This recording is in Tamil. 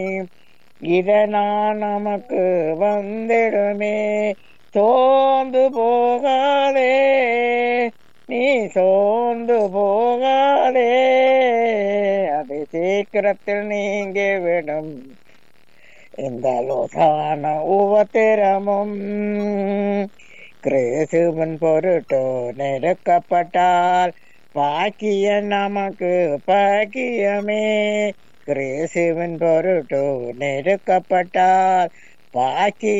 இதனால் நமக்கு வந்திடுமே சோர்ந்து போகாதே நீ சோர்ந்து போகாதே அது சீக்கிரத்தில் நீங்கி விடும் இந்த லோசான உபத்திரமும் கிறிஸ்துவின் பொருட்டோ நெருக்கப்பட்டால் பாக்கியம் நமக்கு பாக்கியமே கிறிஸ்துவின் பொருட்டோ நெருக்கப்பட்டால் பாக்கி